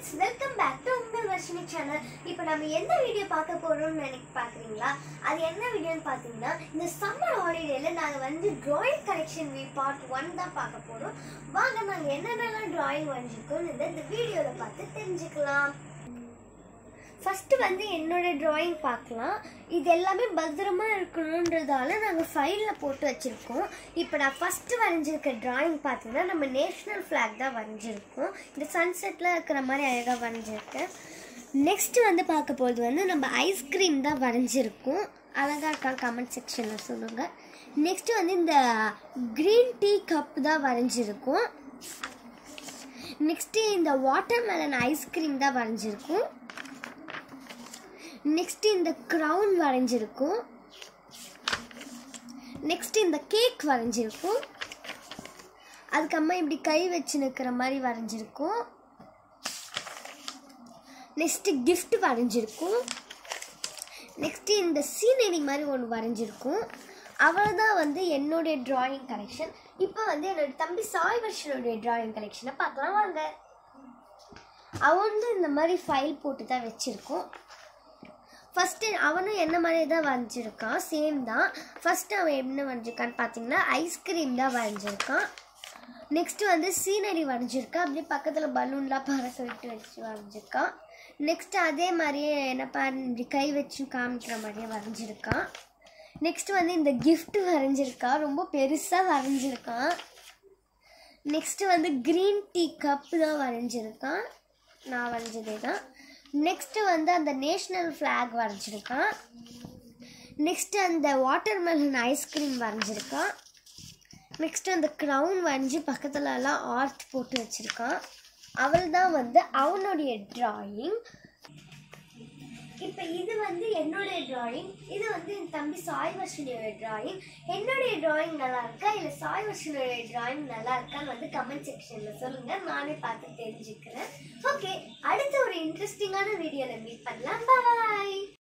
friends welcome back to உங்கள் Varshini channel இப்போ நம்ம எந்த வீடியோ பார்க்க போகிறோம்னு எனக்கு பார்க்குறீங்களா அது என்ன வீடியோன்னு பார்த்தீங்கன்னா இந்த சம்மர் ஹாலிடேல நாங்கள் வந்து drawing collection we part one தான் பார்க்க போகிறோம் வாங்க நாங்கள் என்னென்னலாம் ட்ராயிங் வரைஞ்சிருக்கோம்னு இந்த வீடியோவில் பார்த்து தெரிஞ்சுக்கலாம் ஃபஸ்ட்டு வந்து என்னோட ட்ராயிங் பார்க்கலாம் இது எல்லாமே பத்திரமா இருக்கணுன்றதால நாங்கள் ஃபைலில் போட்டு வச்சுருக்கோம் இப்போ நான் ஃபஸ்ட்டு வரைஞ்சிருக்க ட்ராயிங் பார்த்தீங்கன்னா நம்ம நேஷ்னல் ஃப்ளாக் தான் வரைஞ்சிருக்கோம் இந்த சன்செட்டில் இருக்கிற மாதிரி அழகாக வரைஞ்சிருக்கேன் நெக்ஸ்ட்டு வந்து பார்க்க போகிறது வந்து நம்ம ஐஸ்கிரீம் தான் வரைஞ்சிருக்கோம் அழகாக இருக்கா கமெண்ட் செக்ஷனில் சொல்லுங்கள் நெக்ஸ்ட்டு வந்து இந்த க்ரீன் டீ கப் தான் வரைஞ்சிருக்கோம் நெக்ஸ்ட்டு இந்த வாட்டர்மெலன் ஐஸ்கிரீம் தான் வரைஞ்சிருக்கோம் நெக்ஸ்ட் இந்த க்ரௌன் வரைஞ்சிருக்கும் நெக்ஸ்ட் இந்த கேக் வரைஞ்சிருக்கும் அதுக்கம்மா இப்படி கை வச்சு நிற்கிற மாதிரி வரைஞ்சிருக்கும் நெக்ஸ்ட் gift வரைஞ்சிருக்கும் நெக்ஸ்ட் இந்த சீனரி மாதிரி ஒன்று வரைஞ்சிருக்கும் அவ்வளோதான் வந்து என்னுடைய டிராயிங் கலெக்ஷன் இப்போ வந்து என்னோட தம்பி சாய் வர்ஷனுடைய டிராயிங் கலெக்ஷனை பார்க்கலாம் வாங்க அவன் வந்து இந்த மாதிரி ஃபைல் போட்டு தான் வச்சுருக்கோம் ஃபஸ்ட்டு அவனும் என்ன மாதிரி தான் வரைஞ்சிருக்கான் சேம் தான் ஃபஸ்ட்டு அவன் என்ன வரைஞ்சிருக்கான்னு பார்த்தீங்கன்னா ஐஸ்கிரீம் தான் வரைஞ்சிருக்கான் நெக்ஸ்ட்டு வந்து சீனரி வரைஞ்சிருக்கான் அப்படியே பக்கத்தில் பலூன்லாம் பறக்க விட்டு வச்சு வரைஞ்சிருக்கான் நெக்ஸ்ட் அதே மாதிரியே என்ன பாரு இப்படி கை வச்சு காமிக்கிற மாதிரியே வரைஞ்சிருக்கான் நெக்ஸ்ட் வந்து இந்த gift வரைஞ்சிருக்கான் ரொம்ப பெருசாக வரைஞ்சிருக்கான் நெக்ஸ்ட் வந்து க்ரீன் டீ கப் தான் வரைஞ்சிருக்கான் நான் வரைஞ்சதே தான் நெக்ஸ்ட்டு வந்து அந்த நேஷ்னல் ஃப்ளாக் வரைஞ்சிருக்கான் நெக்ஸ்ட்டு அந்த வாட்டர்மெலன் ஐஸ்கிரீம் வரைஞ்சிருக்கான் நெக்ஸ்ட்டு அந்த க்ரௌன் வரைஞ்சி பக்கத்துலலாம் ஆர்ட் போட்டு வச்சுருக்கான் அவள் தான் வந்து அவனுடைய டிராயிங் இப்போ இது வந்து என்னுடைய டிராயிங் இது வந்து என் தம்பி சாய் வர்ஷனுடைய டிராயிங் என்னுடைய டிராயிங் நல்லா இருக்கா இல்லை சாய் வர்ஷனுடைய டிராயிங் நல்லா இருக்கான்னு வந்து கமெண்ட் செக்ஷனில் சொல்லுங்கள் நானே பார்த்து தெரிஞ்சுக்கிறேன் ஓகே அடுத்த ஒரு இன்ட்ரெஸ்டிங்கான வீடியோவில் மீட் பண்ணலாம் பாய்